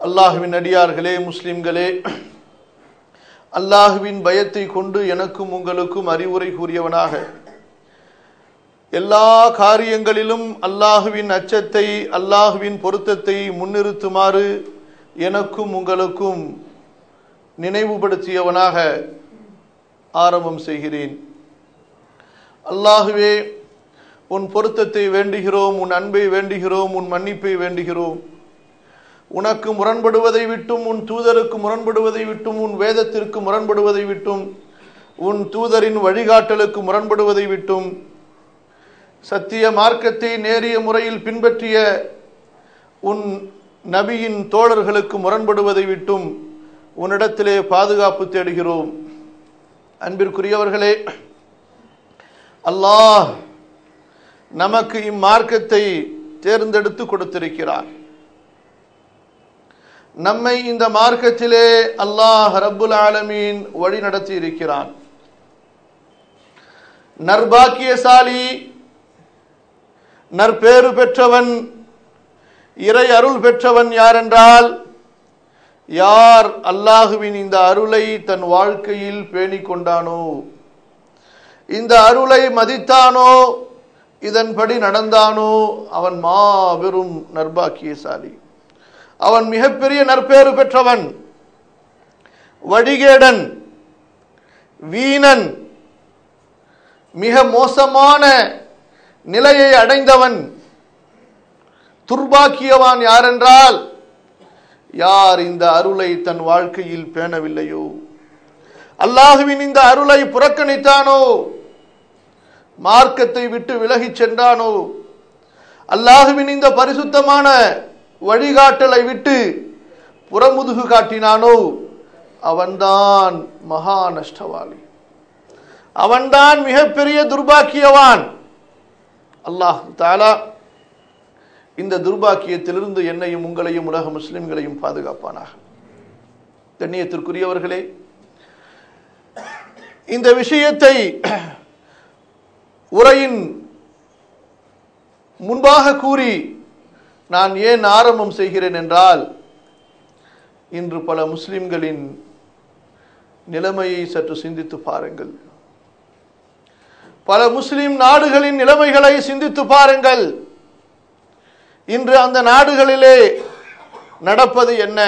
அல்லாஹுவின் அடியார்களே முஸ்லிம்களே அல்லாஹுவின் பயத்தை கொண்டு எனக்கும் உங்களுக்கும் அறிவுரை கூறியவனாக எல்லா காரியங்களிலும் அல்லாஹுவின் அச்சத்தை அல்லாஹுவின் பொருத்தத்தை முன்னிறுத்துமாறு எனக்கும் உங்களுக்கும் நினைவுபடுத்தியவனாக ஆரம்பம் செய்கிறேன் அல்லாஹுவே உன் பொருத்தத்தை வேண்டுகிறோம் உன் அன்பை வேண்டுகிறோம் உன் மன்னிப்பை வேண்டுகிறோம் உனக்கு முரண்படுவதை விட்டும் உன் தூதருக்கு முரண்படுவதை விட்டும் உன் வேதத்திற்கு முரண்படுவதை விட்டும் உன் தூதரின் வழிகாட்டலுக்கு முரண்படுவதை விட்டும் சத்திய மார்க்கத்தை நேரிய முறையில் பின்பற்றிய உன் நபியின் தோழர்களுக்கு முரண்படுவதை விட்டும் உன்னிடத்திலே பாதுகாப்பு தேடுகிறோம் அன்பிற்குரியவர்களே அல்லாஹ் நமக்கு இம்மார்க்கத்தை தேர்ந்தெடுத்து கொடுத்திருக்கிறார் நம்மை இந்த மார்க்கத்திலே அல்லாஹ் ரப்புல் ஆலமீன் வழி நடத்தி இருக்கிறான் நர்பாக்கியசாலி நற்பேறு பெற்றவன் இறை அருள் பெற்றவன் யாரென்றால் யார் அல்லாஹுவின் இந்த அருளை தன் வாழ்க்கையில் பேணிக் கொண்டானோ இந்த அருளை மதித்தானோ இதன்படி நடந்தானோ அவன் மாபெரும் நர்பாக்கியசாலி அவன் மிகப்பெரிய நற்பேறு பெற்றவன் வழிகேடன் வீணன் மிக மோசமான நிலையை அடைந்தவன் துர்பாக்கியவான் யாரென்றால் யார் இந்த அருளை தன் வாழ்க்கையில் பேணவில்லையோ அல்லாஹுவின் இந்த அருளை புறக்கணித்தானோ மார்க்கத்தை விட்டு விலகிச் சென்றானோ அல்லாஹுவின் இந்த பரிசுத்தமான வழிகாட்டலை விட்டு புறமுதுகு காட்டினானோ அவன்தான் மகா நஷ்டவாளி அவன்தான் மிகப்பெரிய துர்பாக்கியவான் அல்லாஹ் தாலா இந்த துர்பாக்கியத்திலிருந்து என்னையும் உங்களையும் உலக முஸ்லிம்களையும் பாதுகாப்பானாக கண்ணியத்திற்குரியவர்களே இந்த விஷயத்தை உரையின் முன்பாக கூறி நான் ஏன் ஆரம்பம் செய்கிறேன் என்றால் இன்று பல முஸ்லிம்களின் நிலைமையை சற்று சிந்தித்து பாருங்கள் பல முஸ்லிம் நாடுகளின் நிலைமைகளை சிந்தித்து பாருங்கள் இன்று அந்த நாடுகளிலே நடப்பது என்ன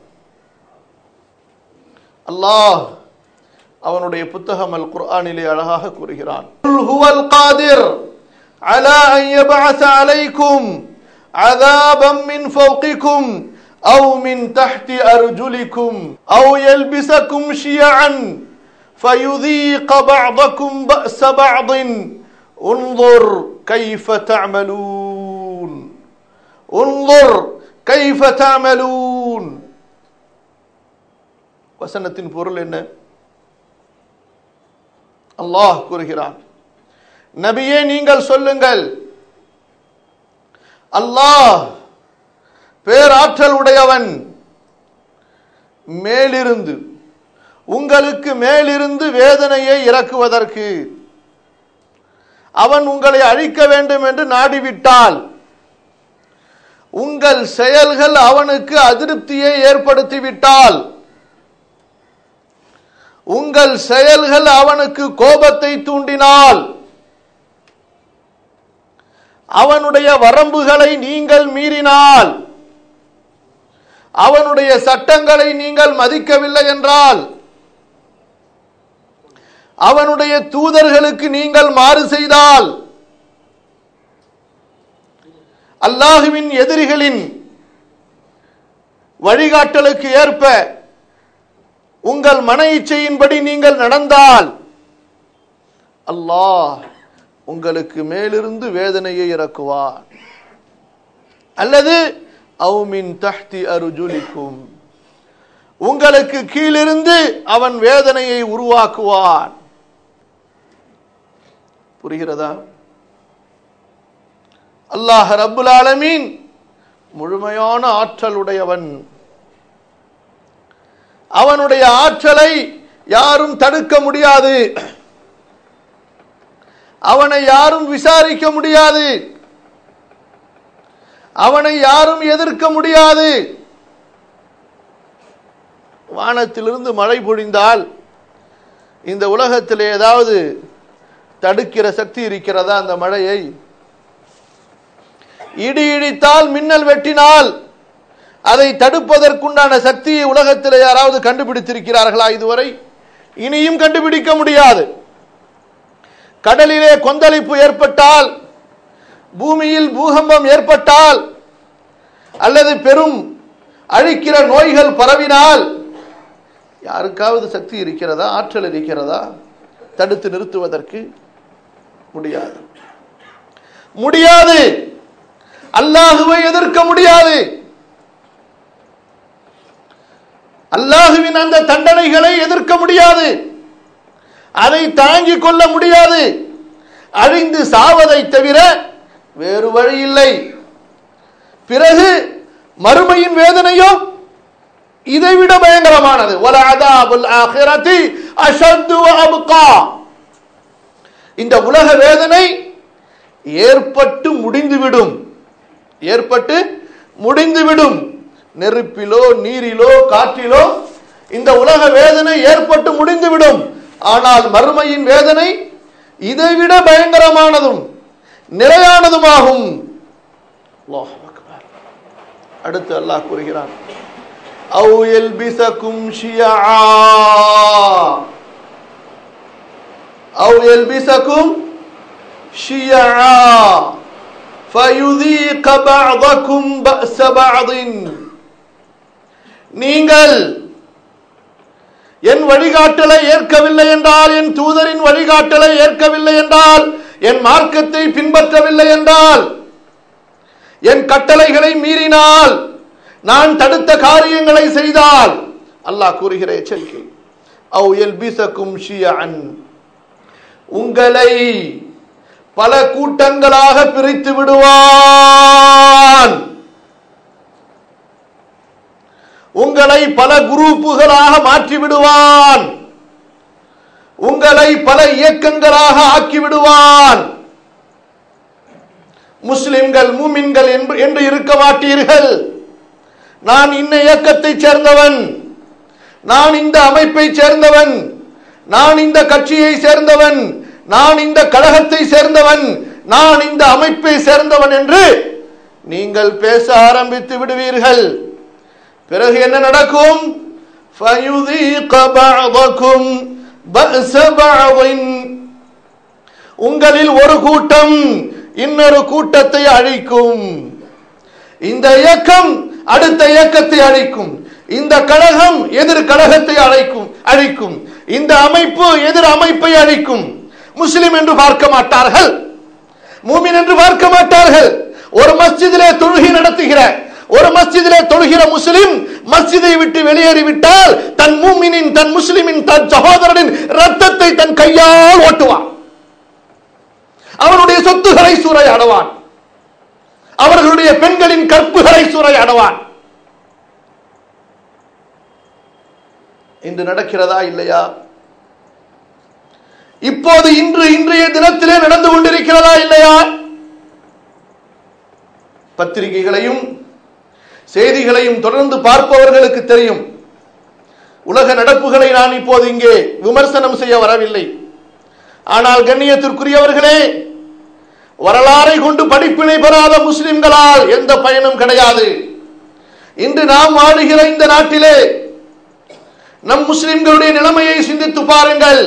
அல்லாஹ் அவனுடைய புத்தகம் அல் குர்ஆனிலே அழகாக கூறுகிறான் ஹுவல் காதிர் அலா அன் யபஅஸ அலைக்கும் عذابا من فوقكم أو من تحت أرجلكم أو يلبسكم شيعا فيذيق بعضكم بأس بعض انظر كيف تعملون انظر كيف تعملون வசனத்தின் பொருள் என்ன அல்லாஹ் கூறுகிறான் நபியே நீங்கள் சொல்லுங்கள் அல்லாஹ் பேராற்றல் உடையவன் மேலிருந்து உங்களுக்கு மேலிருந்து வேதனையை இறக்குவதற்கு அவன் உங்களை அழிக்க வேண்டும் என்று நாடிவிட்டால் உங்கள் செயல்கள் அவனுக்கு அதிருப்தியை ஏற்படுத்திவிட்டால் உங்கள் செயல்கள் அவனுக்கு கோபத்தை தூண்டினால் அவனுடைய வரம்புகளை நீங்கள் மீறினால் அவனுடைய சட்டங்களை நீங்கள் மதிக்கவில்லை என்றால் அவனுடைய தூதர்களுக்கு நீங்கள் மாறு செய்தால் அல்லாஹுவின் எதிரிகளின் வழிகாட்டலுக்கு ஏற்ப உங்கள் மன இச்சையின்படி நீங்கள் நடந்தால் அல்லாஹ் உங்களுக்கு மேலிருந்து வேதனையை இறக்குவான் அல்லது அவுமின் தஹ்தி அருஜுலிக்கும் உங்களுக்கு கீழிருந்து அவன் வேதனையை உருவாக்குவான் புரிகிறதா அல்லாஹ் ரப்புல் ஆலமீன் முழுமையான ஆற்றல் உடையவன் அவனுடைய ஆற்றலை யாரும் தடுக்க முடியாது அவனை யாரும் விசாரிக்க முடியாது அவனை யாரும் எதிர்க்க முடியாது வானத்திலிருந்து மழை பொழிந்தால் இந்த உலகத்தில் ஏதாவது தடுக்கிற சக்தி இருக்கிறதா அந்த மழையை இடி இடித்தால் மின்னல் வெட்டினால் அதை தடுப்பதற்குண்டான சக்தியை உலகத்தில் யாராவது கண்டுபிடித்திருக்கிறார்களா இதுவரை இனியும் கண்டுபிடிக்க முடியாது கடலிலே கொந்தளிப்பு ஏற்பட்டால் பூமியில் பூகம்பம் ஏற்பட்டால் அல்லது பெரும் அழிக்கிற நோய்கள் பரவினால் யாருக்காவது சக்தி இருக்கிறதா ஆற்றல் இருக்கிறதா தடுத்து நிறுத்துவதற்கு முடியாது முடியாது அல்லாஹுவை எதிர்க்க முடியாது அல்லாஹுவின் அந்த தண்டனைகளை எதிர்க்க முடியாது அதை தாங்கிக் கொள்ள முடியாது அழிந்து சாவதை தவிர வேறு வழி இல்லை பிறகு மறுமையின் வேதனையோ இதைவிட பயங்கரமானது வலஅதாபுல் ஆகிரதி அஷத்து அபுகா இந்த உலக வேதனை ஏற்பட்டு முடிந்துவிடும் ஏற்பட்டு முடிந்துவிடும் நெருப்பிலோ நீரிலோ காற்றிலோ இந்த உலக வேதனை ஏற்பட்டு முடிந்துவிடும் ஆனால் மறுமையின் வேதனை இதைவிட பயங்கரமானதும் நிலையானதுமாகும் அல்லாஹ் அக்பர். அடுத்து அல்லாஹ் கூறுகிறான் அவு எல்பிசக்கும் ஷியா அவு எல்பிசக்கும் ஷியா فيذيق بعضكم بأس بعض நீங்கள் என் வழிகாட்டலை ஏற்கவில்லை என்றால் என் தூதரின் வழிகாட்டலை ஏற்கவில்லை என்றால் என் மார்க்கத்தை பின்பற்றவில்லை என்றால் என் கட்டளைகளை மீறினால் நான் தடுத்த காரியங்களை செய்தால் அல்லாஹ் கூறுகிற எச்சரிக்கை அவு எல்பிசக்கும் ஷியன் உங்களை பல கூட்டங்களாக பிரித்து விடுவான் உங்களை பல குரூப்புகளாக மாற்றி விடுவான் உங்களை பல இயக்கங்களாக ஆக்கி விடுவான் முஸ்லிம்கள் மூமின்கள் என்று என்று இருக்க மாட்டீர்கள் நான் இந்த இயக்கத்தை சேர்ந்தவன் நான் இந்த அமைப்பை சேர்ந்தவன் நான் இந்த கட்சியை சேர்ந்தவன் நான் இந்த கழகத்தை சேர்ந்தவன் நான் இந்த அமைப்பை சேர்ந்தவன் என்று நீங்கள் பேச ஆரம்பித்து விடுவீர்கள் பிறகு என்ன நடக்கும் فَيُذِيقَ بَعْضَكُمْ بَأْسَ بَعْضٍ உங்களில் ஒரு கூட்டம் இன்னொரு கூட்டத்தை அழிக்கும் இந்த இயக்கம் அடுத்த இயக்கத்தை அழிக்கும் இந்த கழகம் எதிர் கழகத்தை அழைக்கும் அழிக்கும் இந்த அமைப்பு எதிர் அமைப்பை அழிக்கும் முஸ்லிம் என்று பார்க்க மாட்டார்கள் மூமின் என்று பார்க்க மாட்டார்கள் ஒரு மஸ்ஜிதிலே தொழுகை நடத்துகிற ஒரு மஸ்ஜிதிலே தொழுகிற முஸ்லிம் மஸ்ஜிதை விட்டு வெளியேறிவிட்டால் தன் மூமினின் தன் முஸ்லிமின் தன் சகோதரனின் ரத்தத்தை தன் கையால் ஓட்டுவான் அவனுடைய சொத்துக்களை சூறையாடுவான் அவர்களுடைய பெண்களின் கற்புகளை சூறையாடுவான் இன்று நடக்கிறதா இல்லையா இப்போது இன்று இன்றைய தினத்திலே நடந்து கொண்டிருக்கிறதா இல்லையா பத்திரிகைகளையும் செய்திகளையும் தொடர்ந்து பார்ப்பவர்களுக்கு தெரியும் உலக நடப்புகளை நான் இப்போது இங்கே விமர்சனம் செய்ய வரவில்லை ஆனால் கண்ணியத்திற்குரியவர்களே வரலாறை கொண்டு படிப்பினை பெறாத முஸ்லிம்களால் எந்த பயனும் கிடையாது இன்று நாம் வாழுகிற இந்த நாட்டிலே நம் முஸ்லிம்களுடைய நிலைமையை சிந்தித்து பாருங்கள்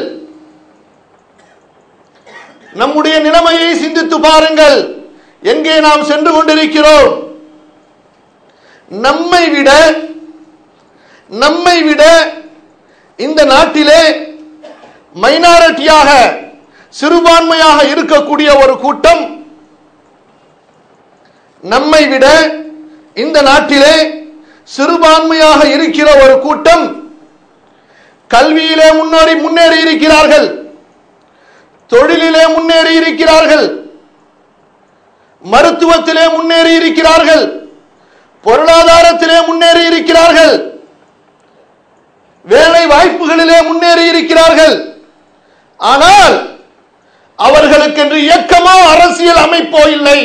நம்முடைய நிலைமையை சிந்தித்து பாருங்கள் எங்கே நாம் சென்று கொண்டிருக்கிறோம் நம்மை விட நம்மை விட இந்த நாட்டிலே மைனாரிட்டியாக சிறுபான்மையாக இருக்கக்கூடிய ஒரு கூட்டம் நம்மை விட இந்த நாட்டிலே சிறுபான்மையாக இருக்கிற ஒரு கூட்டம் கல்வியிலே முன்னேறி முன்னேறி இருக்கிறார்கள் தொழிலிலே முன்னேறி இருக்கிறார்கள் மருத்துவத்திலே முன்னேறி இருக்கிறார்கள் பொருளாதாரத்திலே முன்னேறி இருக்கிறார்கள் வேலை வாய்ப்புகளிலே முன்னேறி இருக்கிறார்கள் ஆனால் அவர்களுக்கென்று இயக்கமோ அரசியல் அமைப்போ இல்லை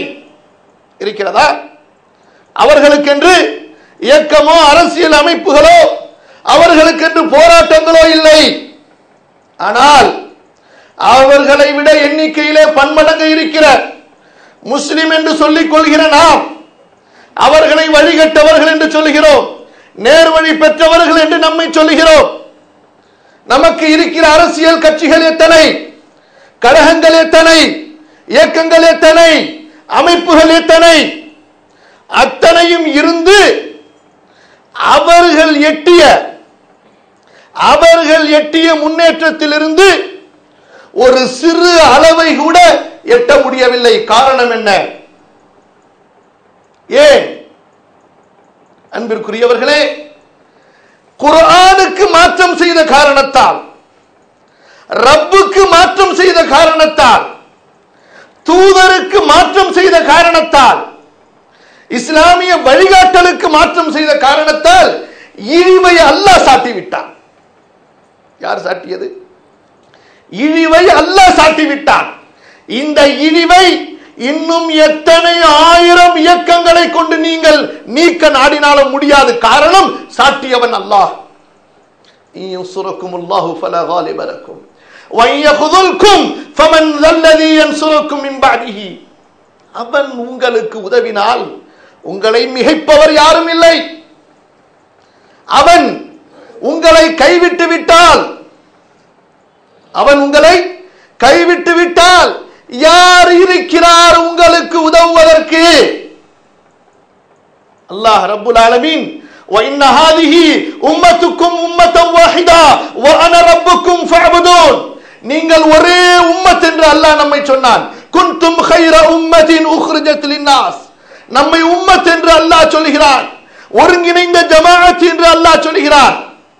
இருக்கிறதா அவர்களுக்கென்று இயக்கமோ அரசியல் அமைப்புகளோ அவர்களுக்கு என்று போராட்டங்களோ இல்லை ஆனால் அவர்களை விட எண்ணிக்கையிலே பன்மடங்கு இருக்கிற முஸ்லிம் என்று சொல்லிக் கொள்கிற நாம் அவர்களை வழிகட்டவர்கள் என்று சொல்கிறோம் நேர்வழி பெற்றவர்கள் என்று நம்மை சொல்லுகிறோம் நமக்கு இருக்கிற அரசியல் கட்சிகள் எத்தனை கழகங்கள் எத்தனை இயக்கங்கள் எத்தனை அமைப்புகள் எத்தனை அத்தனையும் இருந்து அவர்கள் எட்டிய அவர்கள் எட்டிய முன்னேற்றத்திலிருந்து ஒரு சிறு அளவை கூட எட்ட முடியவில்லை காரணம் என்ன ஏன் அன்பிற்குரியவர்களே குர்ஆனுக்கு மாற்றம் செய்த காரணத்தால் ரப்புக்கு மாற்றம் செய்த காரணத்தால் தூதருக்கு மாற்றம் செய்த காரணத்தால் இஸ்லாமிய வழிகாட்டலுக்கு மாற்றம் செய்த காரணத்தால் இழிவை அல்லாஹ் சாட்டி விட்டான் யார் சாட்டியது இழிவை அல்லாஹ் சாட்டி விட்டான் இந்த இழிவை இன்னும் எத்தனை ஆயிரம் இயக்கங்களை கொண்டு நீங்கள் நீக்க நாடினாலும் முடியாது காரணம் சாட்டியவன் அல்லாஹ் ينصركم الله فلا غالب لكم وإن يخذلكم فمن ذا الذي ينصركم من بعده அவன் உங்களுக்கு உதவினால் உங்களை மிகைப்பவர் யாரும் இல்லை அவன் உங்களை கைவிட்டு விட்டால் அவன் உங்களை கைவிட்டு விட்டால் யார் இருக்கிறார் உங்களுக்கு உதவுவதற்கு அல்லாஹ் ரப்புல் ஆலமீன் وإن هذه أمتكم أمة واحدة وأنا ربكم فاعبدون நீங்கள் ஒரே உம்மத் என்று அல்லாஹ் நம்மை சொன்னான் குன்தும் خير أمة أخرجت للناس நம்மை உம்மத் என்று அல்லாஹ் சொல்கிறான் ஒருங்கிணைந்த ஜமாஅத் என்று அல்லாஹ் சொல்கிறான்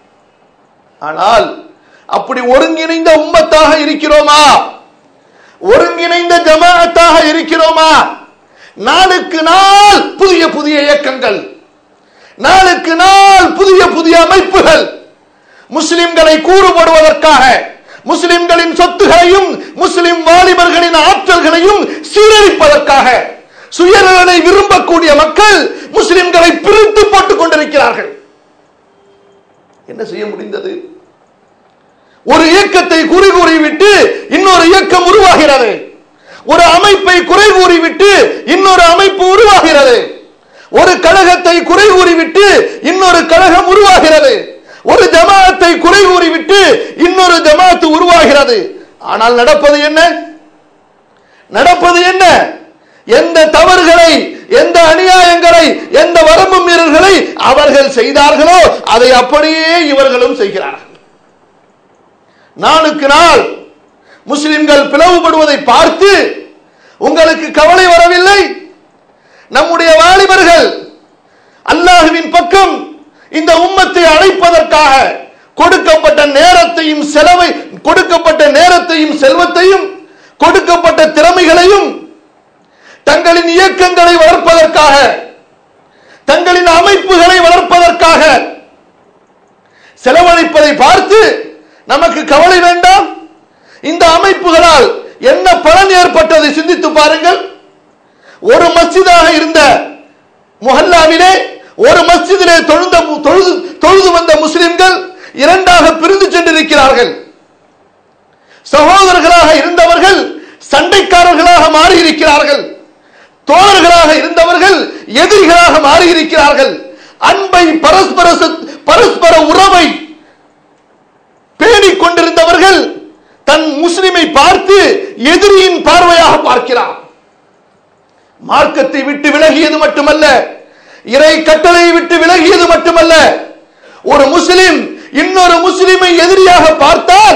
ஆனால் அப்படி ஒருங்கிணைந்த உம்மத்தாக இருக்கிறோமா ஒருங்கிணைந்த ஜமாஅத்தாக இருக்கிறோமா நாளுக்கு நாள் புதிய புதிய இயக்கங்கள் நாளுக்கு நாள் புதிய புதிய அமைப்புகள் முஸ்லிம்களை கூறுபடுவதற்காக முஸ்லிம்களின் சொத்துகளையும் முஸ்லிம் வாலிபர்களின் ஆற்றல்களையும் சீரழிப்பதற்காக சுயநலனை விரும்பக்கூடிய மக்கள் முஸ்லிம்களை பிரித்து போட்டுக் கொண்டிருக்கிறார்கள் என்ன செய்ய முடிந்தது ஒரு இயக்கத்தை குறி கூறிவிட்டு இன்னொரு இயக்கம் உருவாகிறது ஒரு அமைப்பை குறை கூறிவிட்டு இன்னொரு அமைப்பு உருவாகிறது ஒரு கழகத்தை குறை கூறிவிட்டு இன்னொரு கழகம் உருவாகிறது ஒரு ஜமாஅத்தை குறை கூறிவிட்டு இன்னொரு ஜமாஅத்து உருவாகிறது ஆனால் நடப்பது என்ன நடப்பது என்ன எந்த தவறுகளை எந்த அநியாயங்களை எந்த வரம்பு மீறல்களை அவர்கள் செய்தார்களோ அதை அப்படியே இவர்களும் செய்கிறார்கள் நாளுக்கு நாள் முஸ்லிம்கள் பிளவுபடுவதை பார்த்து உங்களுக்கு கவலை வரவில்லை நம்முடைய வாலிபர்கள் அல்லாஹுவின் பக்கம் இந்த உம்மத்தை அழைப்பதற்காக கொடுக்கப்பட்ட நேரத்தையும் செலவை கொடுக்கப்பட்ட நேரத்தையும் செல்வத்தையும் கொடுக்கப்பட்ட திறமைகளையும் தங்களின் இயக்கங்களை வளர்ப்பதற்காக தங்களின் அமைப்புகளை வளர்ப்பதற்காக செலவழிப்பதை பார்த்து நமக்கு கவலை வேண்டாம் இந்த அமைப்புகளால் என்ன பலன் ஏற்பட்டதை சிந்தித்து பாருங்கள் ஒரு மஸ்ஜிதாக இருந்த முஹல்லாவிலே ஒரு மஸ்ஜிதிலே தொழுந்த தொழுது தொழுது வந்த முஸ்லிம்கள் இரண்டாக பிரிந்து சென்றிருக்கிறார்கள் சகோதரர்களாக இருந்தவர்கள் சண்டைக்காரர்களாக மாறி இருக்கிறார்கள் தோழர்களாக இருந்தவர்கள் எதிரிகளாக மாறி இருக்கிறார்கள் அன்பை பரஸ்பர பரஸ்பர உறவை பேணிக் கொண்டிருந்தவர்கள் தன் முஸ்லிமை பார்த்து எதிரியின் பார்வையாக பார்க்கிறார் மார்க்கத்தை விட்டு விலகியது மட்டுமல்ல இறை கட்டளையை விட்டு விலகியது மட்டுமல்ல ஒரு முஸ்லிம் இன்னொரு முஸ்லிமை எதிரியாக பார்த்தால்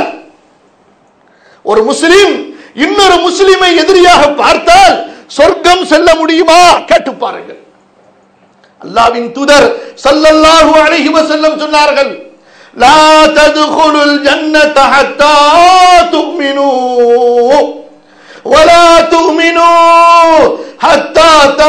ஒரு முஸ்லிம் இன்னொரு முஸ்லிமை எதிரியாக பார்த்தால் சொர்க்கம் செல்ல முடியுமா கேட்டு பாருங்கள் அல்லாவின் தூதர் சல்லல்லாஹு அலைஹி வஸல்லம் சொன்னார்கள் லா ததுகுலுல் ஜன்னத ஹத்தா துமினூ ولا تؤمنوا حتى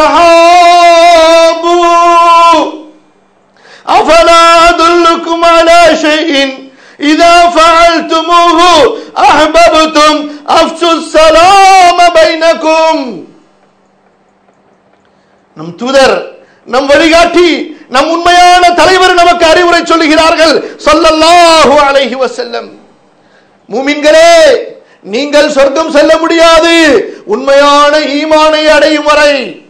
تحابوا أفلا أدلكم على شيء إذا فعلتموه أحببتم أفشوا السلام بينكم நம் தூதர் நம் வழிகாட்டி நம் உண்மையான தலைவர் நமக்கு அறிவுரை சொல்லுகிறார்கள் ஸல்லல்லாஹு அலைஹி வஸல்லம் மூமின்களே நீங்கள் சொர்க்கம் செல்ல முடியாது உண்மையான ஈமானை அடையும் வரை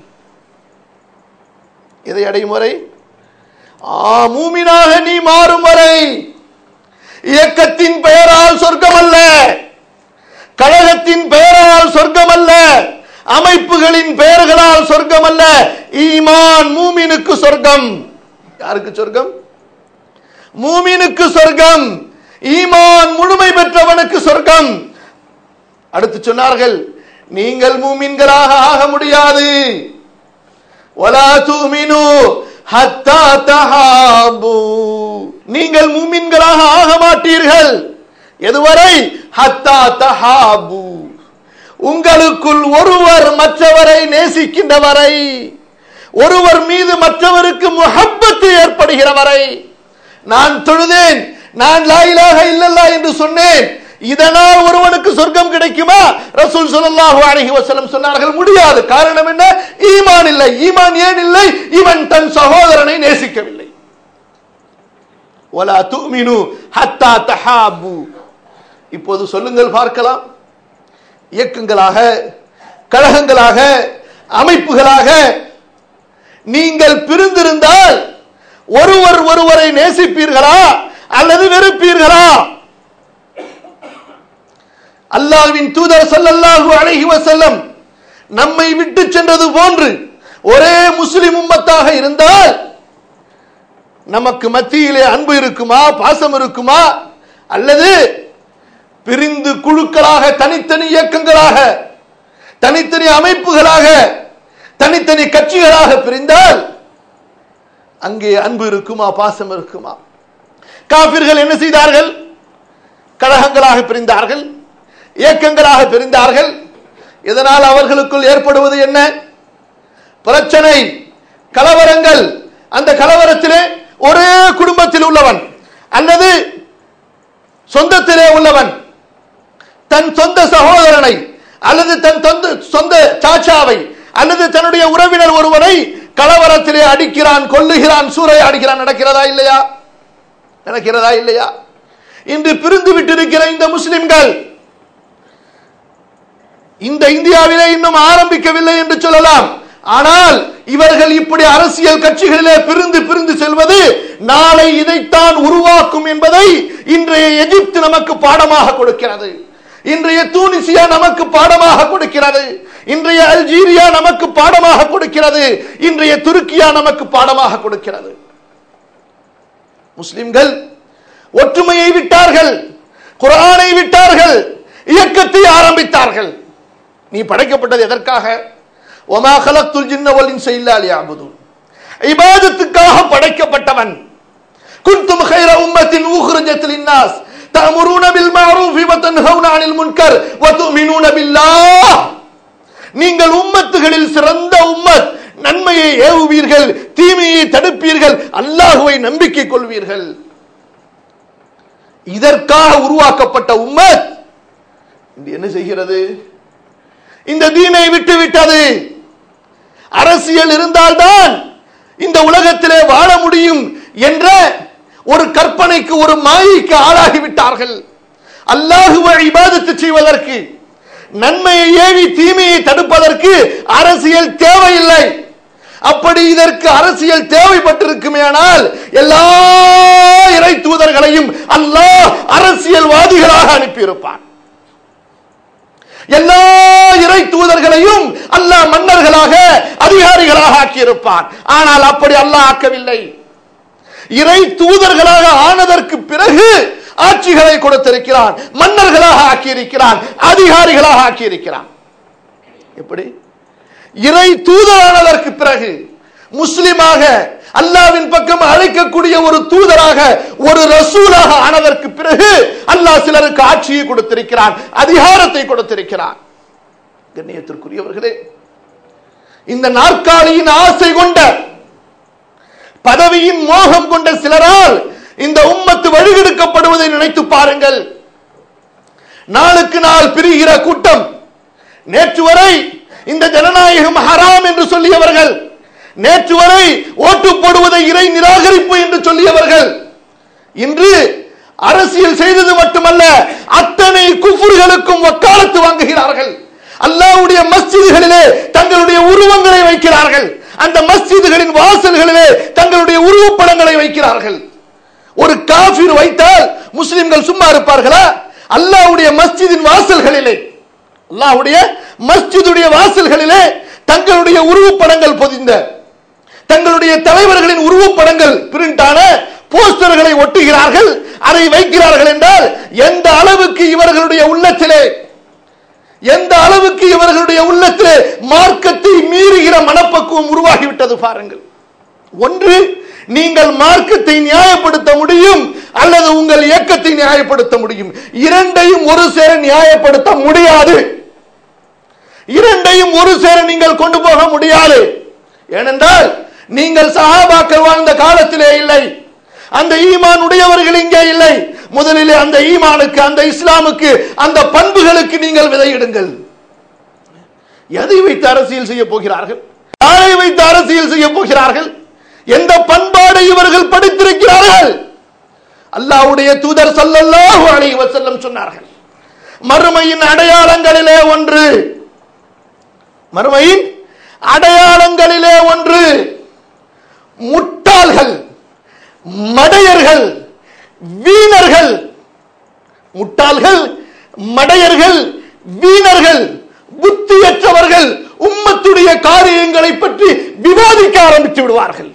எதை அடையும் வரை ஆ மூமினாக நீ மாறும் வரை இயக்கத்தின் பெயரால் சொர்க்கம் அல்ல கழகத்தின் பெயரால் சொர்க்கம் அல்ல அமைப்புகளின் பெயர்களால் சொர்க்கம் அல்ல ஈமான் மூமினுக்கு சொர்க்கம் யாருக்கு சொர்க்கம் மூமினுக்கு சொர்க்கம் ஈமான் முழுமை பெற்றவனுக்கு சொர்க்கம் அடுத்து சொன்னார்கள் நீங்கள் மூமின்களாக ஆக முடியாது ولا تؤمنوا حتى تحابوا நீங்கள் மூமின்களாக ஆக மாட்டீர்கள் எதுவரை ஹத்தா தஹாபு உங்களுக்குள் ஒருவர் மற்றவரை நேசிக்கின்ற வரை ஒருவர் மீது மற்றவருக்கு முஹப்பத்து ஏற்படுகிற வரை நான் தொழுதேன் நான் லாயிலாக இல்லல்லா என்று சொன்னேன் இதனால் ஒருவனுக்கு சொர்க்கம் கிடைக்குமா ரசூல் ஸல்லல்லாஹு அலைஹி வஸல்லம் சொன்னார்கள் முடியாது காரணம் என்ன ஈமான் இல்லை ஈமான் ஏன் இல்லை இவன் தன் சகோதரனை நேசிக்கவில்லை வலா துமினு ஹத்தா தஹாபு இப்போது சொல்லுங்கள் பார்க்கலாம் இயக்கங்களாக கழகங்களாக அமைப்புகளாக நீங்கள் பிரிந்திருந்தால் ஒருவர் ஒருவரை நேசிப்பீர்களா அல்லது வெறுப்பீர்களா அல்லாஹ்வின் தூதர் ஸல்லல்லாஹு அலைஹி வஸல்லம் நம்மை விட்டு சென்றது போன்று ஒரே முஸ்லிம் உம்மத்தாக இருந்தால் நமக்கு மத்தியிலே அன்பு இருக்குமா பாசம் இருக்குமா அல்லது பிரிந்து குழுக்களாக தனித்தனி இயக்கங்களாக தனித்தனி அமைப்புகளாக தனித்தனி கட்சிகளாக பிரிந்தால் அங்கே அன்பு இருக்குமா பாசம் இருக்குமா காபிர்கள் என்ன செய்தார்கள் கழகங்களாக பிரிந்தார்கள் இயக்கங்களாக பிரிந்தார்கள் இதனால் அவர்களுக்குள் ஏற்படுவது என்ன பிரச்சனை கலவரங்கள் அந்த கலவரத்திலே ஒரே குடும்பத்தில் உள்ளவன் அல்லது சொந்தத்திலே உள்ளவன் தன் சொந்த சகோதரனை அல்லது தன் சொந்த சொந்த சாச்சாவை அல்லது தன்னுடைய உறவினர் ஒருவனை கலவரத்திலே அடிக்கிறான் கொல்லுகிறான் சூறையாடுகிறான் நடக்கிறதா இல்லையா நடக்கிறதா இல்லையா இன்று பிரிந்து விட்டிருக்கிற இந்த முஸ்லிம்கள் இந்த இந்தியாவிலே இன்னும் ஆரம்பிக்கவில்லை என்று சொல்லலாம் ஆனால் இவர்கள் இப்படி அரசியல் கட்சிகளிலே பிரிந்து பிரிந்து செல்வது நாளை இதைத்தான் உருவாக்கும் என்பதை இன்றைய எகிப்து நமக்கு பாடமாக கொடுக்கிறது இன்றைய தூனிசியா நமக்கு பாடமாக கொடுக்கிறது இன்றைய அல்ஜீரியா நமக்கு பாடமாக கொடுக்கிறது இன்றைய துருக்கியா நமக்கு பாடமாக கொடுக்கிறது முஸ்லிம்கள் ஒற்றுமையை விட்டார்கள் குரானை விட்டார்கள் இயக்கத்தை ஆரம்பித்தார்கள் நீ படைக்கப்பட்டது எதற்காக ஒமா கலத்துல் ஜின்னவலின் செய்யலாலி ஆபுது இபாதத்துக்காக படைக்கப்பட்டவன் குன்தும் خير أمة أخرجت للناس تأمرون بالمعروف وتنهون عن المنكر وتؤمنون بالله நீங்கள் உம்மத்துகளில் சிறந்த உம்மத் நன்மையை ஏவுவீர்கள் தீமையை தடுப்பீர்கள் அல்லாஹுவை நம்பிக்கை கொள்வீர்கள் இதற்காக உருவாக்கப்பட்ட உம்மத் இன்று என்ன செய்கிறது இந்த தீனை விட்டு விட்டது அரசியல் இருந்தால்தான் இந்த உலகத்திலே வாழ முடியும் என்ற ஒரு கற்பனைக்கு ஒரு மாயைக்கு ஆளாகிவிட்டார்கள் அல்லாஹுவை இபாதத்து செய்வதற்கு நன்மையை ஏவி தீமையை தடுப்பதற்கு அரசியல் தேவையில்லை அப்படி இதற்கு அரசியல் தேவைப்பட்டிருக்குமேயானால் எல்லா இறை தூதர்களையும் அல்லாஹ் அரசியல்வாதிகளாக அனுப்பியிருப்பான் எல்லா இறை தூதர்களையும் அல்லாஹ் மன்னர்களாக அதிகாரிகளாக ஆக்கியிருப்பான் ஆனால் அப்படி அல்லாஹ் ஆக்கவில்லை இறை தூதர்களாக ஆனதற்கு பிறகு ஆட்சிகளை கொடுத்திருக்கிறான் மன்னர்களாக ஆக்கியிருக்கிறான் அதிகாரிகளாக ஆக்கியிருக்கிறான் எப்படி இறை தூதரானதற்கு பிறகு முஸ்லிமாக அல்லாவின் பக்கம் அழைக்கக்கூடிய ஒரு தூதராக ஒரு ரசூலாக ஆனதற்கு பிறகு அல்லாஹ் சிலருக்கு ஆட்சியை கொடுத்திருக்கிறான் அதிகாரத்தை கொடுத்திருக்கிறான் கண்ணியத்திற்குரியவர்களே இந்த நாற்காலியின் ஆசை கொண்ட பதவியின் மோகம் கொண்ட சிலரால் இந்த உம்மத்து வழிகெடுக்கப்படுவதை நினைத்து பாருங்கள் நாளுக்கு நாள் பிரிகிற கூட்டம் நேற்று வரை இந்த ஜனநாயகம் ஹராம் என்று சொல்லியவர்கள் நேற்று வரை ஓட்டு போடுவதை இறை நிராகரிப்பு என்று சொல்லியவர்கள் இன்று அரசியல் செய்தது மட்டுமல்ல அத்தனை குஃபுர்களுக்கும் வக்காலத்து வாங்குகிறார்கள் அல்லாஹ்வுடைய மஸ்ஜிதுகளிலே தங்களுடைய உருவங்களை வைக்கிறார்கள் அந்த மஸ்ஜிதுகளின் வாசல்களிலே தங்களுடைய உருவப்படங்களை வைக்கிறார்கள் ஒரு காஃபிர் வைத்தால் முஸ்லிம்கள் சும்மா இருப்பார்களா அல்லாஹ்வுடைய மஸ்ஜிதின் வாசல்களிலே அல்லாஹ்வுடைய மஸ்ஜிதுடைய வாசல்களிலே தங்களுடைய உருவப்படங்கள் பொதிந்த தங்களுடைய தலைவர்களின் உருவப்படங்கள் பிரிண்டான போஸ்டர்களை ஒட்டுகிறார்கள் அதை வைக்கிறார்கள் என்றால் எந்த அளவுக்கு இவர்களுடைய உள்ளத்திலே எந்த அளவுக்கு இவர்களுடைய உள்ளத்திலே மார்க்கத்தை மீறுகிற மனப்பக்குவம் உருவாகிவிட்டது பாருங்கள் ஒன்று நீங்கள் மார்க்கத்தை நியாயப்படுத்த முடியும் அல்லது உங்கள் இயக்கத்தை நியாயப்படுத்த முடியும் இரண்டையும் ஒரு சேர நியாயப்படுத்த முடியாது இரண்டையும் ஒரு சேர நீங்கள் கொண்டு போக முடியாது ஏனென்றால் நீங்கள் சஹாபாக்கள் வாழ்ந்த காலத்திலே இல்லை அந்த ஈமான் உடையவர்கள் இங்கே இல்லை முதலிலே அந்த ஈமானுக்கு அந்த இஸ்லாமுக்கு அந்த பண்புகளுக்கு நீங்கள் விதையிடுங்கள் எதை வைத்து அரசியல் செய்ய போகிறார்கள் யாரை வைத்து அரசியல் செய்ய போகிறார்கள் எந்த பண்பாடை இவர்கள் படித்திருக்கிறார்கள் அல்லாஹ்வுடைய தூதர் ஸல்லல்லாஹு அலைஹி வஸல்லம் சொன்னார்கள் மறுமையின் அடையாளங்களிலே ஒன்று மறுமையின் அடையாளங்களிலே ஒன்று முட்டாள்கள் மடையர்கள் வீணர்கள் முட்டாள்கள் மடையர்கள் வீணர்கள் புத்தியற்றவர்கள் உம்மத்துடைய காரியங்களை பற்றி விவாதிக்க ஆரம்பித்து விடுவார்கள்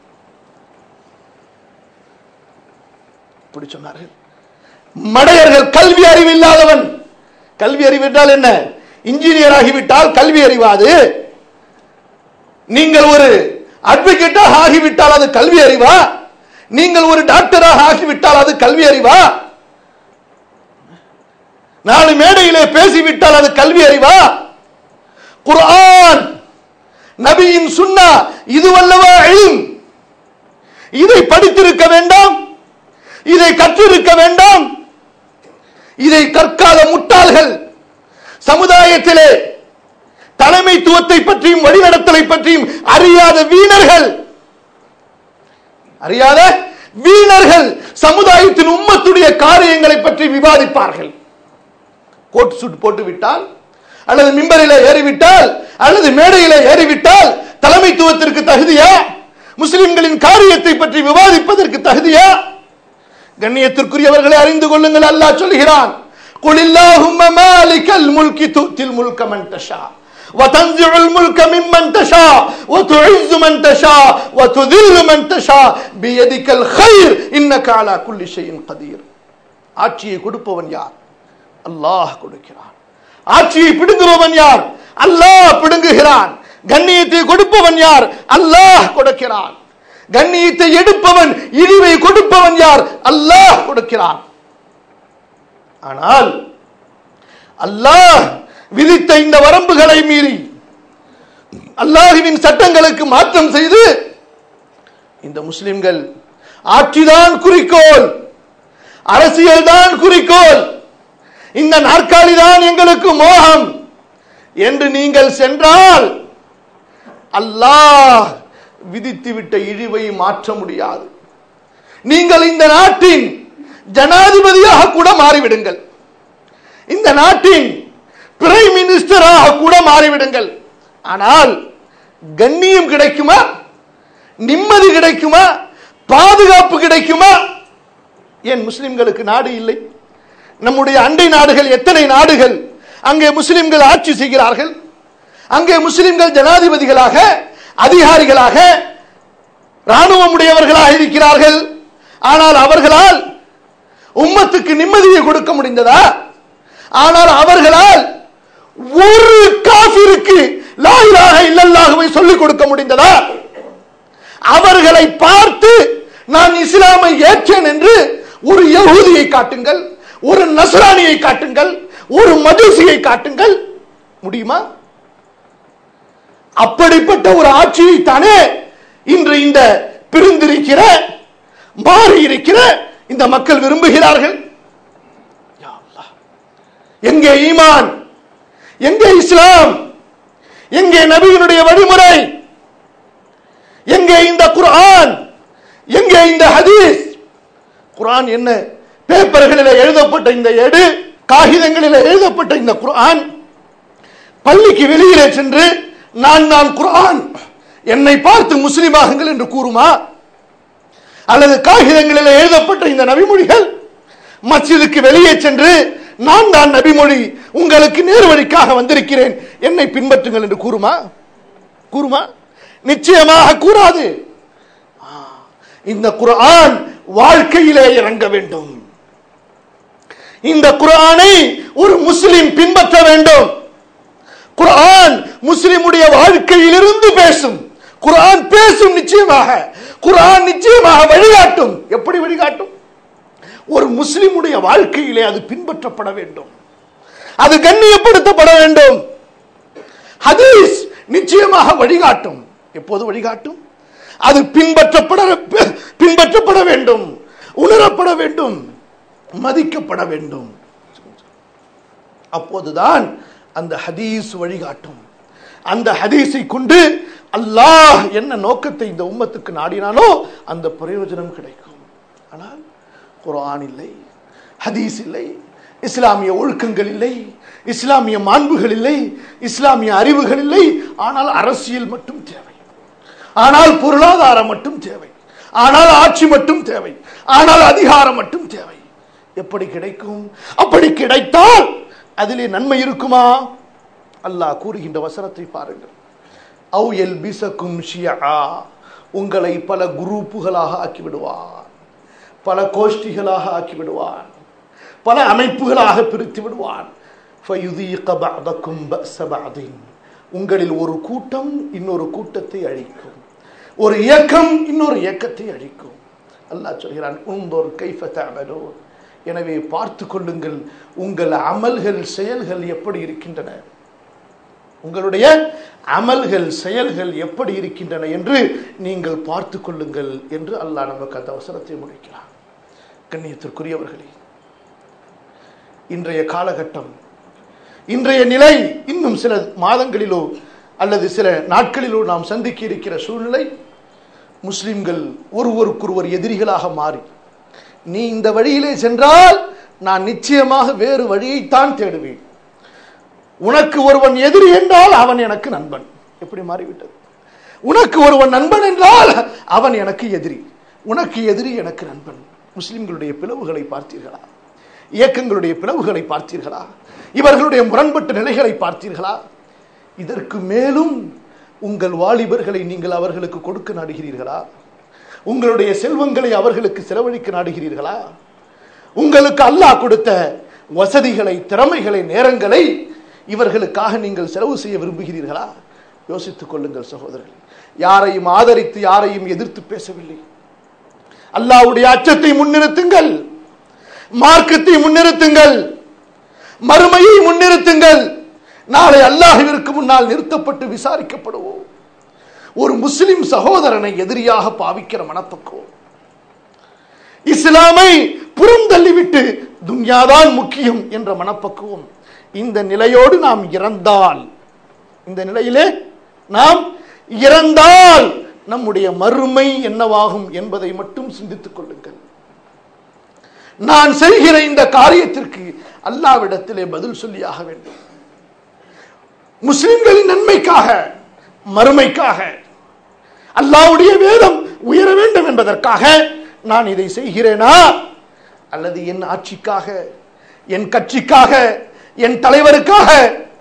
இப்படி சொன்னார்கள் மடையர்கள் கல்வி அறிவு இல்லாதவன் கல்வி அறிவு என்றால் என்ன இன்ஜினியர் ஆகிவிட்டால் கல்வி அறிவாது நீங்கள் ஒரு அட்வொகேட்டாக ஆகிவிட்டால் அது கல்வி அறிவா நீங்கள் ஒரு டாக்டராக ஆகிவிட்டால் அது கல்வி அறிவா நாலு மேடையிலே பேசிவிட்டால் அது கல்வி அறிவா குர்ஆன் நபியின் சுன்னா இதுவல்லவா இல்ம் இதை படித்திருக்க வேண்டாம் இதை கற்றிருக்க வேண்டாம் இதை கற்காத முட்டாள்கள் சமுதாயத்திலே தலைமைத்துவத்தை பற்றியும் வழிநடத்தலை பற்றியும் அறியாத வீணர்கள் அறியாத வீணர்கள் சமுதாயத்தின் உம்மத்துடைய காரியங்களை பற்றி விவாதிப்பார்கள் கோட் சூட் போட்டு விட்டால் அல்லது மிம்பரில ஏறிவிட்டால் அல்லது மேடையில ஏறிவிட்டால் தலைமைத்துவத்திற்கு தகுதியா முஸ்லிம்களின் காரியத்தை பற்றி விவாதிப்பதற்கு தகுதியா கண்ணியத்திற்குரியவர்களை அறிந்து கொள்ளுங்கள் அல்லாஹ் சொல்கிறான் قل اللهم مالك الملك تؤتي الملك من تشاء وتنزع الملك ممن تشاء وتعز من تشاء وتذل من تشاء بيدك الخير انك على كل شيء قدير ஆட்சியை கொடுப்பவன் யார் அல்லாஹ் கொடுக்கிறான் ஆட்சியை பிடுங்குபவன் யார் அல்லாஹ் பிடுங்குகிறான் கண்ணியத்தை கொடுப்பவன் யார் அல்லாஹ் கொடுக்கிறான் கண்ணியத்தை எடுப்பவன் இழிவை கொடுப்பவன் யார் அல்லாஹ் கொடுக்கிறான் ஆனால் அல்லாஹ் விதித்த இந்த வரம்புகளை மீறி அல்லாஹுவின் சட்டங்களுக்கு மாற்றம் செய்து இந்த முஸ்லிம்கள் ஆட்சிதான் குறிக்கோள் அரசியல் தான் குறிக்கோள் இந்த நாற்காலி தான் எங்களுக்கு மோகம் என்று நீங்கள் சென்றால் அல்லாஹ் விதித்துவிட்ட இழிவை மாற்ற முடியாது நீங்கள் இந்த நாட்டின் ஜனாதிபதியாக கூட மாறிவிடுங்கள் இந்த நாட்டின் பிரைம் மினிஸ்டராக கூட மாறிவிடுங்கள் ஆனால் கண்ணியம் கிடைக்குமா நிம்மதி கிடைக்குமா பாதுகாப்பு கிடைக்குமா ஏன் முஸ்லிம்களுக்கு நாடு இல்லை நம்முடைய அண்டை நாடுகள் எத்தனை நாடுகள் அங்கே முஸ்லிம்கள் ஆட்சி செய்கிறார்கள் அங்கே முஸ்லிம்கள் ஜனாதிபதிகளாக அதிகாரிகளாக ராணுவம் உடையவர்களாக இருக்கிறார்கள் ஆனால் அவர்களால் உம்மத்துக்கு நிம்மதியை கொடுக்க முடிந்ததா ஆனால் அவர்களால் ஒரு காபிருக்கு லாயிலாக இல்லல்லாகவை சொல்லிக் கொடுக்க முடிந்ததா அவர்களை பார்த்து நான் இஸ்லாமை ஏற்றேன் என்று ஒரு யகூதியை காட்டுங்கள் ஒரு நசரானியை காட்டுங்கள் ஒரு மதுசியை காட்டுங்கள் முடியுமா அப்படிப்பட்ட ஒரு ஆட்சியை தானே இன்று இந்த பிரிந்திருக்கிற மாறி இருக்கிற இந்த மக்கள் விரும்புகிறார்கள் யா அல்லாஹ். எங்கே ஈமான் எங்கே இஸ்லாம் எங்கே நபியினுடைய வழிமுறை எங்கே இந்த குர்ஆன் எங்கே இந்த ஹதீஸ் குர்ஆன் என்ன பேப்பர்களில் எழுதப்பட்ட இந்த ஏடு காகிதங்களில் எழுதப்பட்ட இந்த குர்ஆன் பள்ளிக்கு வெளியிலே சென்று நான் நான் குர்ஆன் என்னை பார்த்து முஸ்லிமாகுங்கள் என்று கூறுமா அல்லது காகிதங்களில் எழுதப்பட்ட இந்த நபிமொழிகள் மஸ்ஜிதுக்கு வெளியே சென்று நான் தான் நபிமொழி உங்களுக்கு நேர்வழிக்காக வந்திருக்கிறேன் என்னை பின்பற்றுங்கள் என்று கூறுமா கூறுமா நிச்சயமாக கூறாது ஆ, இந்த குர்ஆன் வாழ்க்கையிலே இறங்க வேண்டும் இந்த குர்ஆனை ஒரு முஸ்லிம் பின்பற்ற வேண்டும் குர்ஆன் முஸ்லிமுடைய வாழ்க்கையிலிருந்து பேசும் குர்ஆன் பேசும் நிச்சயமாக குர்ஆன் நிச்சயமாக வழிகாட்டும் எப்படி வழிகாட்டும் ஒரு முஸ்லிமுடைய வாழ்க்கையிலே அது பின்பற்றப்பட வேண்டும் அது கண்ணியப்படுத்தப்பட வேண்டும் ஹதீஸ் நிச்சயமாக வழிகாட்டும் எப்போது வழிகாட்டும் அது பின்பற்றப்பட பின்பற்றப்பட வேண்டும் உணரப்பட வேண்டும் மதிக்கப்பட வேண்டும் அப்போதுதான் அந்த ஹதீஸ் வழிகாட்டும் அந்த ஹதீஸை கொண்டு அல்லாஹ் என்ன நோக்கத்தை இந்த உம்மத்துக்கு நாடினானோ அந்த பிரயோஜனம் கிடைக்கும் ஆனால் குர்ஆன் இல்லை ஹதீஸ் இல்லை இஸ்லாமிய ஒழுக்கங்கள் இல்லை இஸ்லாமிய மாண்புகள் இல்லை இஸ்லாமிய அறிவுகள் இல்லை ஆனால் அரசியல் மட்டும் தேவை ஆனால் பொருளாதாரம் மட்டும் தேவை ஆனால் ஆட்சி மட்டும் தேவை ஆனால் அதிகாரம் மட்டும் தேவை எப்படி கிடைக்கும் அப்படி கிடைத்தால் அதிலே நன்மை இருக்குமா அல்லாஹ் கூறுகின்ற வசனத்தை பாருங்கள் அவு எல் பிசக்கும் ஷியா உங்களை பல குரூப்புகளாக ஆக்கி விடுவான் பல கோஷ்டிகளாக ஆக்கி விடுவான் பல அமைப்புகளாக பிரித்து விடுவான் فَيُذِيقَ بَعْضَكُمْ بَأْسَ بَعْضٍ. உங்களில் ஒரு கூட்டம் இன்னொரு கூட்டத்தை அழிக்கும் ஒரு இயக்கம் இன்னொரு இயக்கத்தை அழிக்கும் அல்லாஹ் சொல்கிறான் உந்தோர் கைஃப தஅமலூன் எனவே பார்த்து கொள்ளுங்கள் உங்கள் அமல்கள் செயல்கள் எப்படி இருக்கின்றன உங்களுடைய அமல்கள் செயல்கள் எப்படி இருக்கின்றன என்று நீங்கள் பார்த்து கொள்ளுங்கள் என்று அல்லாஹ் நமக்கு அந்த அவசரத்தை முடிக்கிறார் கண்ணியத்திற்குரியவர்களே இன்றைய காலகட்டம் இன்றைய நிலை இன்னும் சில மாதங்களிலோ அல்லது சில நாட்களிலோ நாம் சந்திக்க இருக்கிற சூழ்நிலை முஸ்லிம்கள் ஒருவருக்கொருவர் எதிரிகளாக மாறி நீ இந்த வழியிலே சென்றால் நான் நிச்சயமாக வேறு வழியைத்தான் தேடுவேன் உனக்கு ஒருவன் எதிரி என்றால் அவன் எனக்கு நண்பன் எப்படி மாறிவிட்டது உனக்கு ஒருவன் நண்பன் என்றால் அவன் எனக்கு எதிரி உனக்கு எதிரி எனக்கு நண்பன் முஸ்லிம்களுடைய பிளவுகளை பார்த்தீர்களா இயக்கங்களுடைய பிளவுகளை பார்த்தீர்களா இவர்களுடைய முரண்பட்ட நிலைகளை பார்த்தீர்களா இதற்கு மேலும் உங்கள் வாலிபர்களை நீங்கள் அவர்களுக்கு கொடுக்க நாடுகிறீர்களா உங்களுடைய செல்வங்களை அவர்களுக்கு செலவழிக்க நாடுகிறீர்களா உங்களுக்கு அல்லாஹ் கொடுத்த வசதிகளை திறமைகளை நேரங்களை இவர்களுக்காக நீங்கள் செலவு செய்ய விரும்புகிறீர்களா யோசித்துக் கொள்ளுங்கள் சகோதரர்கள் யாரையும் ஆதரித்து யாரையும் எதிர்த்து பேசவில்லை அல்லாஹ்வுடைய அச்சத்தை முன்னிறுத்துங்கள் மார்க்கத்தை முன்னிறுத்துங்கள் மறுமையை முன்னிறுத்துங்கள் நாளை அல்லாஹ்விற்கு முன்னால் நிறுத்தப்பட்டு விசாரிக்கப்படுவோம் ஒரு முஸ்லிம் சகோதரனை எதிரியாக பாவிக்கிற மனப்பக்குவம் இஸ்லாமை புறந்தள்ளிவிட்டு துன்யாதான் முக்கியம் என்ற மனப்பக்குவம் இந்த நிலையோடு நாம் இறந்தால் இந்த நிலையிலே நாம் இறந்தால் நம்முடைய மறுமை என்னவாகும் என்பதை மட்டும் சிந்தித்துக் கொள்ளுங்கள் நான் செய்கிற இந்த காரியத்திற்கு அல்லாவிடத்திலே பதில் சொல்லியாக வேண்டும் முஸ்லிம்களின் நன்மைக்காக மறுமைக்காக அல்லாவுடைய வேதம் உயர வேண்டும் என்பதற்காக நான் இதை செய்கிறேனா அல்லது என் ஆட்சிக்காக என் கட்சிக்காக என் தலைவருக்காக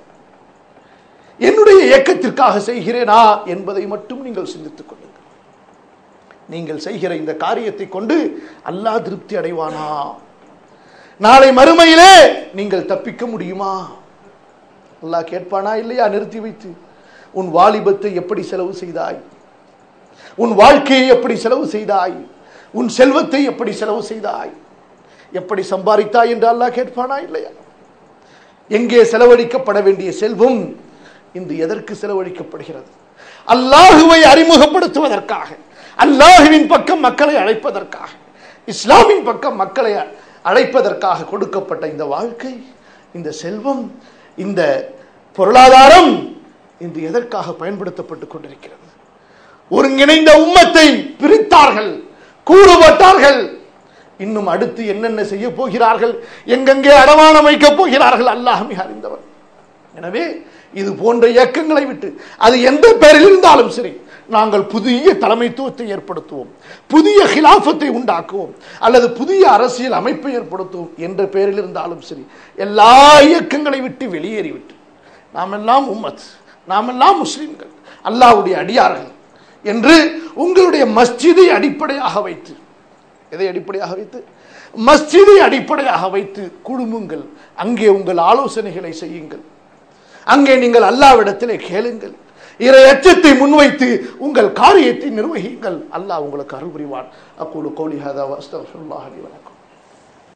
என்னுடைய இயக்கத்திற்காக செய்கிறேனா என்பதை மட்டும் நீங்கள் சிந்தித்துக் கொள்ளுங்கள் நீங்கள் செய்கிற இந்த காரியத்தை கொண்டு அல்லாஹ் திருப்தி அடைவானா நாளை மறுமையிலே நீங்கள் தப்பிக்க முடியுமா அல்லாஹ் கேட்பானா இல்லையா நிறுத்தி வைத்து உன் வாலிபத்தை எப்படி செலவு செய்தாய் உன் வாழ்க்கையை எப்படி செலவு செய்தாய் உன் செல்வத்தை எப்படி செலவு செய்தாய் எப்படி சம்பாதித்தாய் என்று அல்லாஹ் கேட்பானா இல்லையா எங்கே செலவழிக்கப்பட வேண்டிய செல்வம் இன்று எதற்கு செலவழிக்கப்படுகிறது அல்லாஹுவை அறிமுகப்படுத்துவதற்காக அல்லாஹுவின் பக்கம் மக்களை அழைப்பதற்காக இஸ்லாமின் பக்கம் மக்களை அழைப்பதற்காக கொடுக்கப்பட்ட இந்த வாழ்க்கை இந்த செல்வம் இந்த பொருளாதாரம் இன்று எதற்காக பயன்படுத்தப்பட்டுக் கொண்டிருக்கிறது ஒருங்கிணைந்த உம்மத்தை பிரித்தார்கள் கூறுபட்டார்கள் இன்னும் அடுத்து என்னென்ன செய்ய போகிறார்கள் எங்கெங்கே அடமானம் வைக்கப் போகிறார்கள் அல்லாஹ் மிக அறிந்தவர் எனவே இது போன்ற இயக்கங்களை விட்டு அது எந்த பெயரில் இருந்தாலும் சரி நாங்கள் புதிய தலைமைத்துவத்தை ஏற்படுத்துவோம் புதிய ஹிலாஃபத்தை உண்டாக்குவோம் அல்லது புதிய அரசியல் அமைப்பை ஏற்படுத்துவோம் என்ற பெயரில் இருந்தாலும் சரி எல்லா இயக்கங்களை விட்டு வெளியேறிவிட்டு நாம் எல்லாம் உம்மத் நாம் எல்லாம் முஸ்லிம்கள் அல்லாஹ்வுடைய அடியார்கள் என்று உங்களுடைய மஸ்ஜிதை அடிப்படையாக வைத்து எதை அடிப்படையாக வைத்து மஸ்ஜிதை அடிப்படையாக வைத்து குழுமுங்கள் அங்கே உங்கள் ஆலோசனைகளை செய்யுங்கள் அங்கே நீங்கள் அல்லாவிடத்திலே கேளுங்கள் இறை அச்சத்தை முன்வைத்து உங்கள் காரியத்தை நிர்வகியுங்கள் அல்லாஹ் உங்களுக்கு அருள் புரிவான் அக்கூலு கோலி ஹதா வஸ்தகுல்லாஹி வணக்கம்